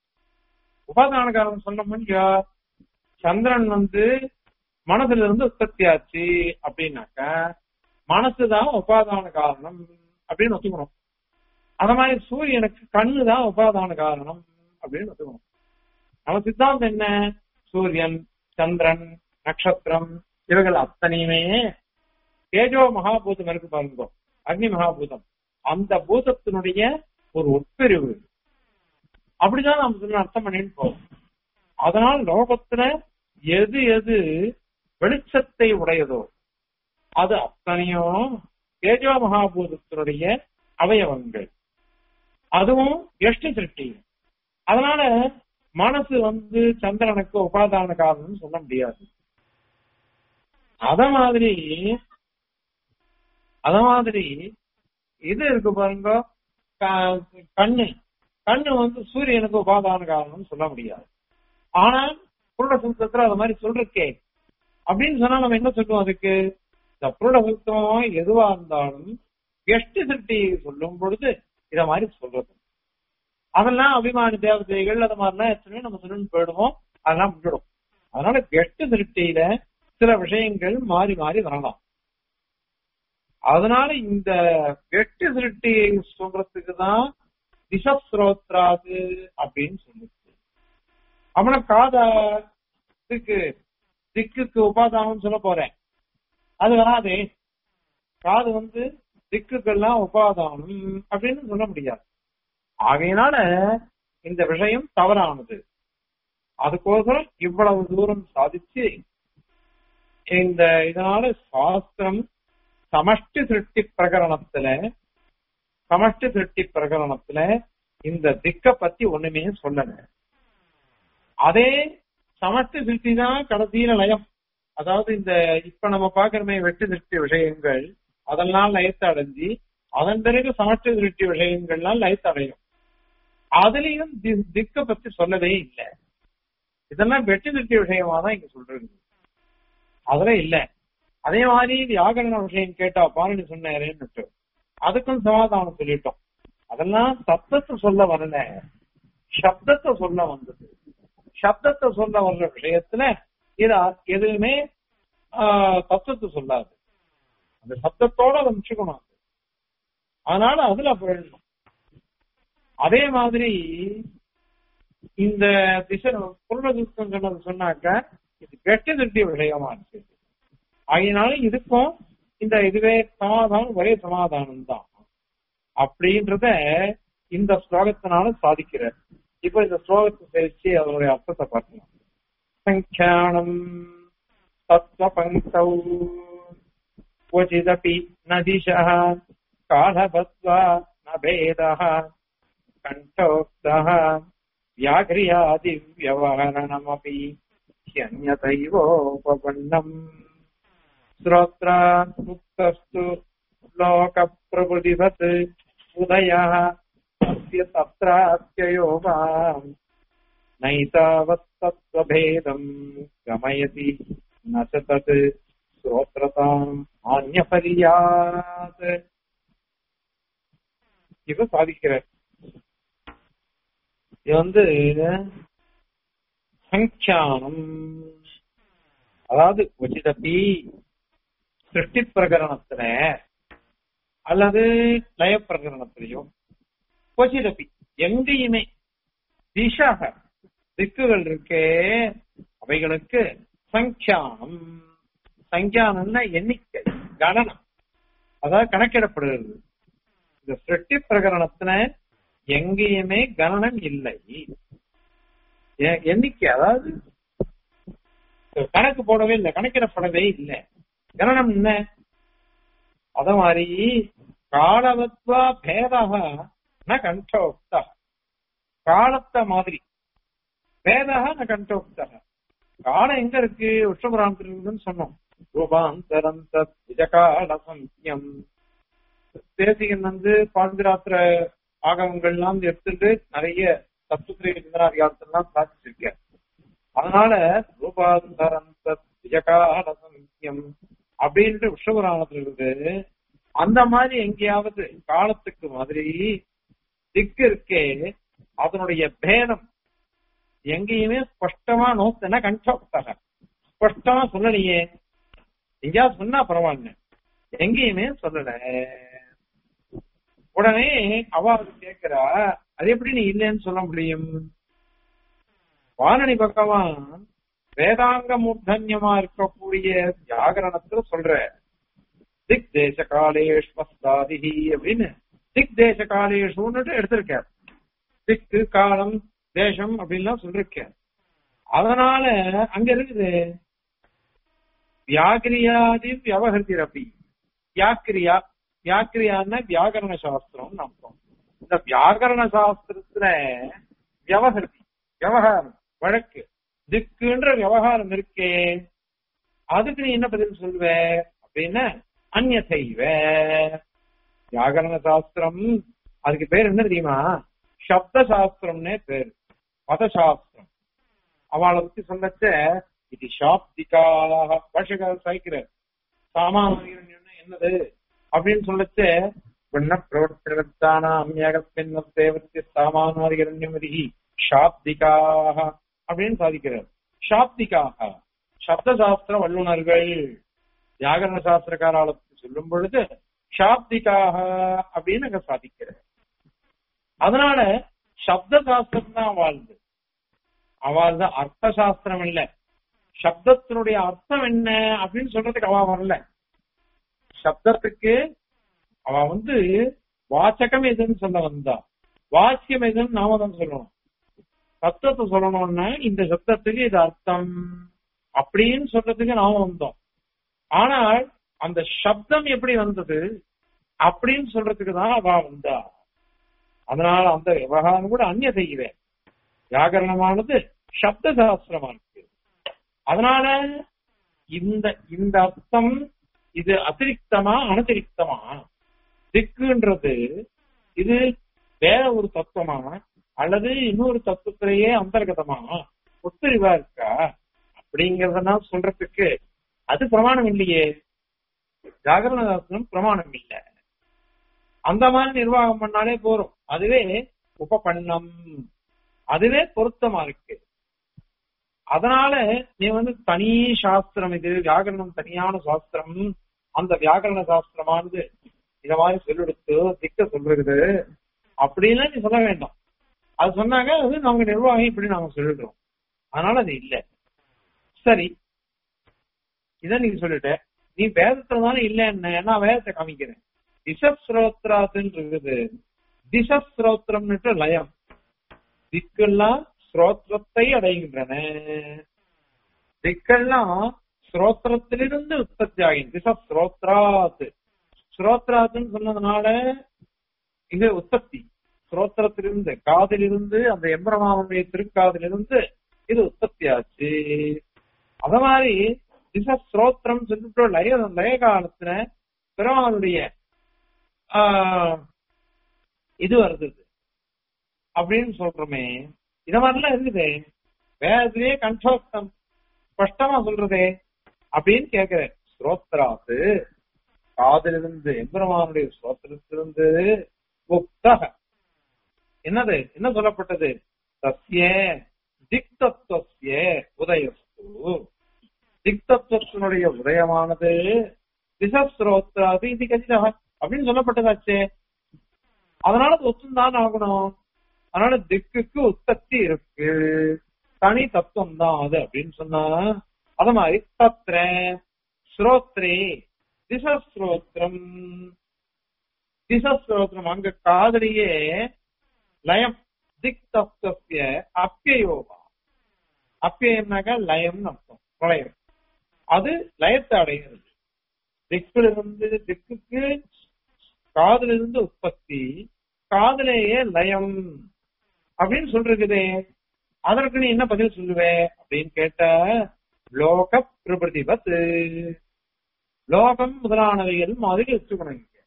உபாதான காரணம் சொல்ல முடியும் சந்திரன் வந்து மனசுல இருந்து உற்பத்தி ஆச்சு அப்படின்னாக்க மனசுதான் உபாதான காரணம் அப்படின்னு ஒத்துக்கணும் அத மாதிரி சூரியனுக்கு கண்ணு தான் உபாதான காரணம் அப்படின்னு ஒத்துக்கணும் நம்ம சித்தாந்தம் என்ன சூரியன் சந்திரன் நட்சத்திரம் இவைகள் அத்தனையுமே தேஜோ மகாபூதம் இருக்கு பாருங்க அக்னி மகாபூதம் அந்த பூதத்தினுடைய ஒரு உட்பிரிவு அப்படிதான் நம்ம சொல்ல அர்த்தம் பண்ணிட்டு போவோம் அதனால் லோகத்துல எது எது வெளிச்சத்தை உடையதோ அது அத்தனையும் தேஜோ மகாபூதத்தினுடைய அவயவங்கள் அதுவும் எஷ்டி சிருஷ்டி அதனால மனசு வந்து சந்திரனுக்கு உபாதான காரணம்னு சொல்ல முடியாது அத மாதிரி அத மாதிரி இது இருக்கு பாருங்க க- கண்ணு கண்ணு வந்து சூரியனுக்கு உபாதான காரணம்னு சொல்ல முடியாது ஆனால் புருட சுத்தத்துல அது மாதிரி சொல்றக்கே அப்படின்னு சொன்னா நம்ம என்ன சொல்லுவோம் அதுக்கு இந்த புருட சுத்தம் எதுவா இருந்தாலும் எஷ்டி சிருஷ்டி சொல்லும் பொழுது இத மாதிரி சொல்றது அதெல்லாம் அபிமானி தேவதைகள் அது மாதிரிலாம் எத்தனையோ நம்ம சொல்லணும்னு போயிடுவோம் அதெல்லாம் விட்டுடும் அதனால எட்டு திருஷ்டியில சில விஷயங்கள் மாறி மாறி வரலாம் அதனால இந்த வெட்டு திருஷ்டியை சொல்றதுக்கு தான் திசஸ்ரோத்ராது அப்படின்னு சொல்லுச்சு அவன காதா திக்கு திக்குக்கு உபாதானம் சொல்ல போறேன் அது வராதே காது வந்து திக்குக்கெல்லாம் உபாதானம் அப்படின்னு சொல்ல முடியாது ஆகையினால இந்த விஷயம் தவறானது அதுக்கோசரம் இவ்வளவு தூரம் சாதிச்சு இந்த இதனால சாஸ்திரம் சமஷ்டி திருஷ்டி பிரகரணத்துல சமஷ்டி திருஷ்டி பிரகரணத்துல இந்த திக்க பத்தி ஒண்ணுமே சொல்லல அதே சமஷ்டி திருஷ்டி தான் கடைசியில லயம் அதாவது இந்த இப்ப நம்ம பாக்குறமே வெட்டு திருஷ்டி விஷயங்கள் அதெல்லாம் லயத்தை அடைஞ்சு அதன் பிறகு சமஷ்டி திருஷ்டி விஷயங்கள்லாம் லயத்தை அடையும் அதுலயும் தி- திக்க பத்தி சொல்லவே இல்லை இதெல்லாம் வெட்டு திருஷ்டி விஷயமா தான் இங்க சொல்றது அதுல இல்ல அதே மாதிரி வியாகரண விஷயம் கேட்டா பாருன்னு சொன்னேன்னு அதுக்கும் சமாதானம் சொல்லிட்டோம் அதெல்லாம் தத்துவத்தை சொல்ல வரல சப்தத்தை சொல்ல வந்தது சப்தத்தை சொல்ல வர்ற விஷயத்துல இது அ- எதுவுமே ஆஹ், தத்துவத்தை சொல்லாது அந்த சப்தத்தோட அதை முடிச்சுக்கணும் அது. அதனால அதுல போயிடணும் அதே மாதிரி இந்த திசை புருணதுக்கம் சொன்னது சொன்னாக்க இது கெட்ட திருட்டிய விஷயமா இருக்கு அதனால இதுக்கும் இந்த இதுவே சமாதானம் ஒரே சமாதானம் தான் அப்படின்றத இந்த ஸ்லோகத்தினால சாதிக்கிறார் இப்ப இந்த ஸ்லோகத்தை தெரிச்சு அதனுடைய அர்த்தத்தை பார்க்கலாம் சங்கியானம் தத்துவ பங்கௌ क्वचिदपि न दिशः कालभत्वा न भेदः कण्ठोक्तः व्याघ्र्यादिव्यवहरणमपि ह्यन्यतैवोपपन्नम् श्रोत्रा मुक्तस्तु लोकप्रभृतिवत् उदयः अस्य तत्रात्ययोगाम् नैतावत्तत्त्वभेदम् गमयति न च तत् ஸ்ரோத்ரதாம் ஆன்யபரியாத் இது சாதிக்கிறார் இது வந்து சங்கியானம் அதாவது உச்சிதப்பி சிருஷ்டி பிரகரணத்துல அல்லது லய பிரகரணத்திலையோ உச்சிதப்பி எங்கேயுமே திஷாக திக்குகள் இருக்கே அவைகளுக்கு சங்கியானம் சங்கியானம்னா எண்ணிக்கை கணனம் அதாவது கணக்கிடப்படுகிறது இந்த சிருஷ்டி பிரகரணத்துல எங்கேயுமே கணனம் இல்லை எ- எண்ணிக்கை அதாவது கணக்கு போடவே இல்லை கணக்கிடப்படவே இல்லை கணனம் என்ன அத மாதிரி காலவத்வா பேதாக ந கண்டோக்தா காலத்த மாதிரி பேதாக ந கண்டோக்தா காலம் எங்க இருக்கு உஷ்ணபுராணத்தில் இருக்குன்னு சொன்னோம் ரூபாந்தரம் தத் விஜகால சந்தியம் தேசிகன் வந்து பாண்டிராத்திர ஆகவங்கள்லாம் எடுத்துட்டு நிறைய தத்துவத்திரை சிந்தனாதிகாரத்தெல்லாம் சாதிச்சிருக்கார் அதனால ரூபாந்தரம் தத் விஜகால சந்தியம் அப்படின்ட்டு உஷ்ணபுராணத்தில் இருக்குது அந்த மாதிரி எங்கேயாவது காலத்துக்கு மாதிரி திக்கு இருக்கே அதனுடைய பேதம் எங்கேயுமே ஸ்பஷ்டமா நோத்தன கண்டோக்தக ஸ்பஷ்டமா சொல்லலையே எங்கேயாவது சொன்னா பரவாயில்ல எங்கேயுமே சொல்லல உடனே அவ அது கேக்குறா அது எப்படி நீ இல்லைன்னு சொல்ல முடியும் வானனி பகவான் வேதாங்க மூர்தன்யமா இருக்கக்கூடிய வியாகரணத்துல சொல்ற திக் தேச காலேஷ்வஸ்தாதிஹி அப்படின்னு திக் தேச காலேஷுன்னு எடுத்திருக்கார் திக்கு காலம் தேசம் அப்படின்லாம் சொல்லிருக்கேன் அதனால அங்க இருக்குது வியாகிரியாதி வியவஹிருதி ரபி வியாக்கிரியா வியாக்கிரியான்னா வியாகரண சாஸ்திரம் அர்த்தம் இந்த வியாகரண சாஸ்திரத்துல வியவஹிருதி விவகாரம் வழக்கு திக்குன்ற விவகாரம் இருக்கே அதுக்கு நீ என்ன பதில் சொல்லுவ அப்படின்னா அந்நிய செய்வ வியாகரண சாஸ்திரம் அதுக்கு பேர் என்ன தெரியுமா சப்த சாஸ்திரம்னே பேர் மதசாஸ்திரம் அவளை பத்தி சொல்லச்ச இது சாப்திகாக பாஷகால சாய்க்கிற சாமானியம் என்னது அப்படின்னு சொல்லச்ச பின்ன பிரவர்த்தனாம் ஏகப்பின்ன தேவத்தை சாமானியரண்யமதி சாப்திகாக அப்படின்னு சாதிக்கிறார் சாப்திகாக சப்த சாஸ்திர வல்லுநர்கள் வியாகரண சாஸ்திரக்காரால பத்தி சொல்லும் பொழுது சாப்திகாக அப்படின்னு அங்க சாதிக்கிறார் அதனால சப்த சாஸ்திரம் தான் வாழ்ந்து அவள் தான் அர்த்த சாஸ்திரம் இல்ல சப்தத்தினுடைய அர்த்தம் என்ன அப்படின்னு சொல்றதுக்கு அவ வரல சப்தத்துக்கு அவ வந்து வாச்சகம் எதுன்னு சொல்ல வந்தா வாக்கியம் எதுன்னு நாம தான் சொல்லணும் சப்தத்தை சொல்லணும்னா இந்த சப்தத்துக்கு இது அர்த்தம் அப்படின்னு சொல்றதுக்கு நாம வந்தோம் ஆனால் அந்த சப்தம் எப்படி வந்தது அப்படின்னு சொல்றதுக்கு தான் அவ வந்தா அதனால அந்த விவகாரம் கூட அந்நிய செய்வேன் வியாகரணமானது சப்த சாஸ்திரமா இருக்கு அதனால இந்த இந்த அர்த்தம் இது அதிரிக்தமா அனதிரிக்தமா திக்குன்றது இது வேற ஒரு தத்துவமா அல்லது இன்னொரு தத்துவத்திலேயே அந்தர்கதமா ஒத்துரிவா இருக்கா அப்படிங்கறதெல்லாம் சொல்றதுக்கு அது பிரமாணம் இல்லையே ஜாகரண சாஸ்திரம் பிரமாணம் இல்லை அந்த மாதிரி நிர்வாகம் பண்ணாலே போறோம் அதுவே உபபண்ணம் அதுவே பொருத்தமா இருக்கு அதனால நீ வந்து தனி சாஸ்திரம் இது வியாகரணம் தனியான சாஸ்திரம் அந்த வியாகரண சாஸ்திரமானது இத மாதிரி சொல்லெடுத்து திக்க சொல்றது அப்படின்னு நீ சொல்ல வேண்டாம் அது சொன்னாங்க அது நாங்க நிர்வாகம் இப்படி நாங்க சொல்லிடுறோம் அதனால அது இல்ல சரி இத நீங்க சொல்லிட்ட நீ வேதத்துல தானே இல்ல என்ன நான் வேதத்தை காமிக்கிறேன் திசஸ்ரோத்ராத்துன்னு இருக்குது திசஸ்ரோத்திரம்னுட்டு லயம் திக்கெல்லாம் ஸ்ரோத்திரத்தை அடைகின்றன திக்கெல்லாம் ஸ்ரோத்திரத்திலிருந்து உற்பத்தி ஆகும் திச ஸ்ரோத்ராத் ஸ்ரோத்ராத்துன்னு சொன்னதுனால இது உற்பத்தி ஸ்ரோத்திரத்திலிருந்து காதிலிருந்து அந்த எம்பரமாவுடைய திருக்காதிலிருந்து இது உற்பத்தி ஆச்சு அத மாதிரி திச ஸ்ரோத்திரம் சொல்லிட்டு லய லய காலத்துல பெருமாளுடைய ஆஹ், இது வருது அப்படின்னு சொல்றோமே இத மாதிரிலாம் இருக்குது வேதத்திலேயே கண்டோக்தம் ஸ்பஷ்டமா சொல்றதே அப்படின்னு கேக்குறேன் ஸ்ரோத்ராத்து காதிலிருந்து எம்பெருமானுடைய ஸ்ரோத்திரத்திலிருந்து முக்தக என்னது என்ன சொல்லப்பட்டது தஸ்ய திக்தத்துவசிய உதயஸ்து திக்தத்துவத்தினுடைய உதயமானது திசஸ்ரோத்ராது இது கதிதக அப்படின்னு சொல்லப்பட்டதாச்சே அதனால அது ஒத்துந்தான் ஆகணும் அதனால திக்குக்கு உற்பத்தி இருக்கு தனி தத்துவம் தான் அது அப்படின்னு சொன்னா அத மாதிரி தத்ர ஸ்ரோத்ரே திசஸ்ரோத்திரம் திசஸ்ரோத்திரம் அங்க காதலியே லயம் திக் தத்துவசிய அப்பியோகா அப்பியம்னாக்கா லயம்னு அர்த்தம் பிரளயம் அது லயத்தை அடைகிறது திக்கிலிருந்து திக்குக்கு காதிலிருந்து உற்பத்தி காதலேயே லயம் அப்படின்னு சொல்றதுதே அதற்கு நீ என்ன பதில் சொல்லுவே அப்படின்னு கேட்டா லோக பிரபிரதிபத் லோகம் முதலானவைகள் மாதிரி வச்சுக்கணும் இங்க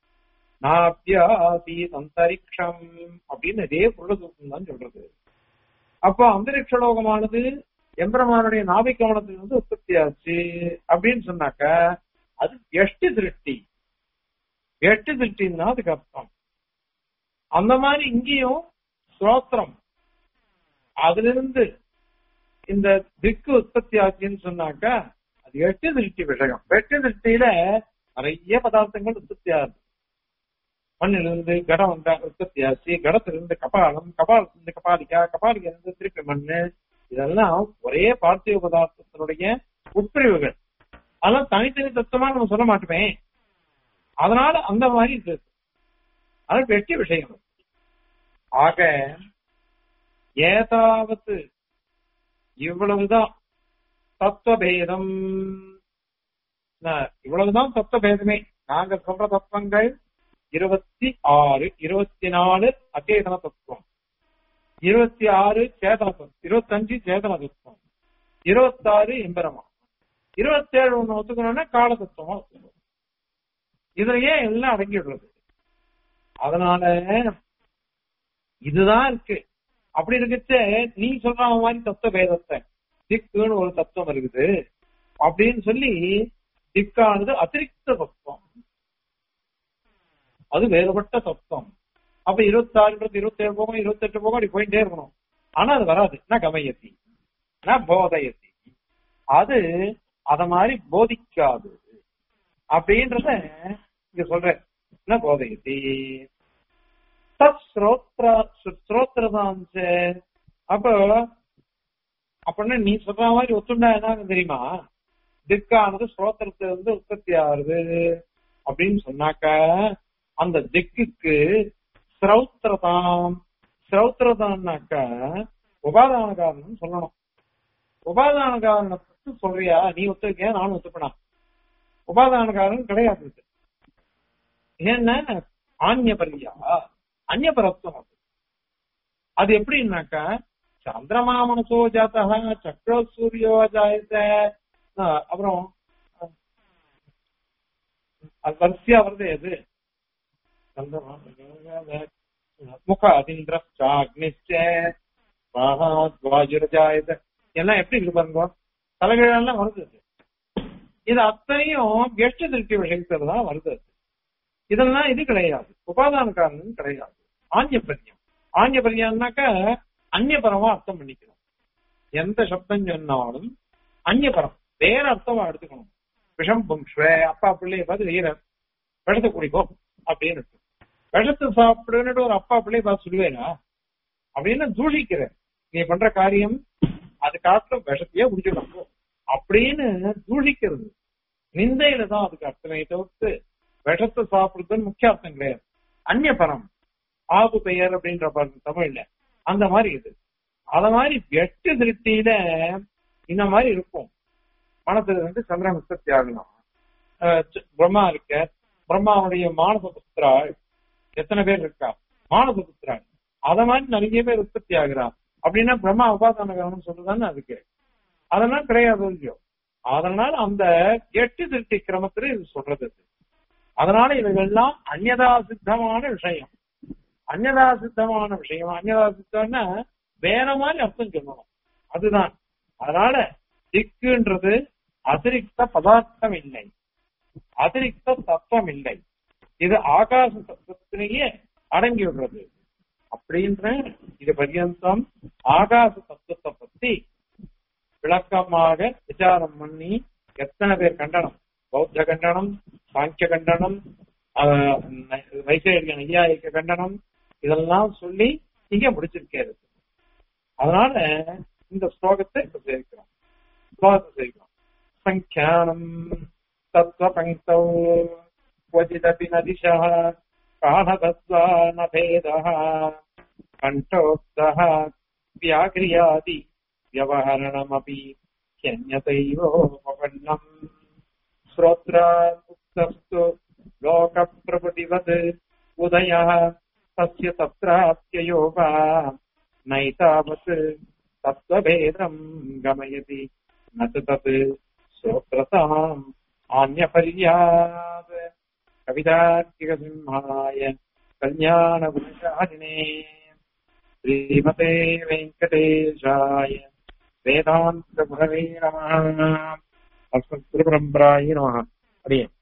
நாபியாசி அந்தரிக்ஷம் அப்படின்னு இதே புருடசூக்கம் தான் சொல்றது அப்போ அந்தரிக்ஷ லோகமானது எம்பெருமானுடைய நாபி கவனத்திலிருந்து உற்பத்தி ஆச்சு அப்படின்னு சொன்னாக்க அது எஷ்டி திருஷ்டி எட்டு திருஷ்டின்னா அதுக்கு அர்த்தம் அந்த மாதிரி இங்கேயும் ஸ்ரோத்திரம் அதிலிருந்து இந்த திக்கு உற்பத்தி ஆச்சுன்னு சொன்னாக்க அது எட்டு திருஷ்டி விஷயம் எட்டு திருஷ்டியில நிறைய பதார்த்தங்கள் உற்பத்தி ஆகுது மண்ணிலிருந்து கடம் வந்தா உற்பத்தி ஆச்சு கடத்திலிருந்து கபாலம் கபாலத்திலிருந்து கபாலிக்கா கபாலிக்கிலிருந்து திருப்பி மண்ணு இதெல்லாம் ஒரே பார்த்திவ பதார்த்தத்தினுடைய உட்பிரிவுகள் அதெல்லாம் தனித்தனி தத்துவமா நம்ம சொல்ல மாட்டோமே அதனால அந்த மாதிரி இருக்கு அது வெற்றி விஷயம் ஆக ஏதாவது இவ்வளவுதான் தத்துவபேதம் ந- இவ்வளவுதான் தத்துவபேதமே நாங்க சொல்ற தத்துவங்கள் இருபத்தி ஆறு இருபத்தி நாலு அச்சேதன தத்துவம் இருபத்தி ஆறு சேதன தத்துவம் இருபத்தஞ்சு சேதன தத்துவம் இருபத்தாறு எம்பரமா இருபத்தேழு ஒண்ணு ஒத்துக்கணும்னா கால தத்துவமா ஒத்துக்கணும் இதுலயே எல்லாம் அடங்கிடுறது அதனால இதுதான் இருக்கு அப்படி இருக்கச்சே நீ சொல்ற மாதிரி தத்துவ பேதத்தை திக்குன்னு ஒரு தத்துவம் இருக்குது அப்படின்னு சொல்லி திக்கானது அதிரிக்த தத்துவம் அது வேறுபட்ட தத்துவம் அப்ப இருபத்தாறுன்றது இருபத்தி ஏழு போகும் இருபத்தி எட்டு போகும் அப்படி போயிட்டே இருக்கணும் ஆனா அது வராது என்ன கமயத்தி என்ன போதயத்தி அது அத மாதிரி போதிக்காது அப்படின்றத இங்க சொல்றேன் என்ன போதயத்தி தத் ஸ்ரோத்ரா ஸ்ரோத்ரதாஞ்ச அப்ப அப்படின்னா நீ சொல்ற மாதிரி ஒத்துண்டா என்ன தெரியுமா திக்கானது ஸ்ரோத்திரத்துல இருந்து உற்பத்தி ஆகுது அப்படின்னு சொன்னாக்க அந்த திக்குக்கு ஸ்ரௌத்திரதாம் ஸ்ரௌத்திரதான்னாக்க உபாதான காரணம் சொல்லணும் உபாதான காரணத்துக்கு சொல்றியா நீ ஒத்துக்கியா நானும் ஒத்துப்பனா உபாதான காரணம் கிடையாது இது. ஏன்னா ஆன்யபரியா அந்நியபரத்துவம் அது அது எப்படின்னாக்கா சந்திரமா மனசோ ஜாத்தா சக்ரோ சூரியோ ஜாயத்த ஆஹ் அப்புறம் அஹ், அது வரிசையா வருது எது சந்திரமா முக அதிந்திரஸ்டாக்னிச்ச வாஜுரஜாயத எல்லாம் எப்படி இருக்கு பாருங்க தலைகீழெல்லாம் வருது அது. இது அத்தனையும் எட்டு திருஷ்டி விஷயத்துல தான் வருது அது. இதெல்லாம் இது கிடையாது உபாதான காரணம் கிடையாது ஆஞ்சபரியம் ஆஞ்சபரியான்னாக்கா அந்நியபரமா அர்த்தம் பண்ணிக்கணும் எந்த சப்தம் சொன்னாலும் அந்நியபரம் வேற அர்த்தமா எடுத்துக்கணும் விஷம் புங்ஷ்வே அப்பா பிள்ளைய பார்த்து வீரர் விஷத்தை குடிக்கும் அப்படின்னு இருக்கு. விஷத்தை சாப்பிடுன்னு ஒரு அப்பா பிள்ளைய பார்த்து சொல்லுவேனா அப்படின்னு தூஷிக்கிற நீ பண்ற காரியம் அது காட்டிலும் விஷத்தையே குடிச்சிடணும் அப்படின்னு தூஷிக்கிறது நிந்தையில தான் அதுக்கு அர்த்தமே தவிர்த்து விஷத்தை சாப்பிடுறதுன்னு முக்கிய அர்த்தம் கிடையாது அந்நியபரம் ஆபு பெயர் அப்படின்ற பாருங்க தமிழ்ல அந்த மாதிரி இது அத மாதிரி எட்டு திருஷ்டியில இந்த மாதிரி இருக்கும் மனசுல வந்து சந்திரன் உற்பத்தி ஆகலாம் அஹ் சி- பிரம்மா இருக்க பிரம்மாவுடைய மானச புத்திராள் எத்தனை பேர் இருக்கா மானச புத்திராள் அத மாதிரி நிறைய பேர் உற்பத்தி ஆகுறா அப்படின்னா பிரம்மா உபாதான காரணம் சொல்றதானே அதுக்கு அதெல்லாம் கிடையாது இல்லையோ அதனால அந்த எட்டு திருஷ்டி கிரமத்துல இது சொல்றது இது. அதனால இவைகள்லாம் அந்யதா சித்தமான விஷயம் அந்யதா சித்தமான விஷயம் அந்யதா சித்தம்னா வேற மாதிரி அர்த்தம் சொல்லணும் அதுதான் அதனால திக்குன்றது அதிரிக்த பதார்த்தம் இல்லை அதிரிக்த தத்துவம் இல்லை இது ஆகாச தத்துவத்திலேயே அடங்கி விடுறது அப்படின்ற இது பர்யந்தம் ஆகாச தத்துவத்தை பத்தி விளக்கமாக விசாரம் பண்ணி எத்தனை பேர் கண்டனம் பௌத்த கண்டனம் சாங்கிய கண்டனம் ஆஹ், வைசேரிக நையாயிக்க கண்டனம் இதெல்லாம் சொல்லி இங்க முடிச்சிருக்காரு அதனால இந்த ஸ்லோகத்தை இப்ப சேர்க்கிறோம் ஸ்லோகத்தை சேர்க்கிறோம் சங்கியானம் தத்துவ பங்கௌ क्वचिदपि न दिशः काणतत्त्वा न भेदः कण्ठोक्तः व्याघ्रियादि व्यवहरणमपि ह्यन्यतैवोपपन्नम् श्रोत्रामुक्तस्तु लोकप्रभृतिवत् उदयः तस्य तत्राप्ययोगा नैतावत् तत्त्वभेदम् गमयति न च तत् श्रोत्रताम् आन्यपर्यात् कवितार्किकसिंहाय कल्याणगुणशालिने श्रीमते वेङ्कटेशाय वेदान्तगुरवे नमः अस्मत्पुरपरम्परायै नमः हरि ओम्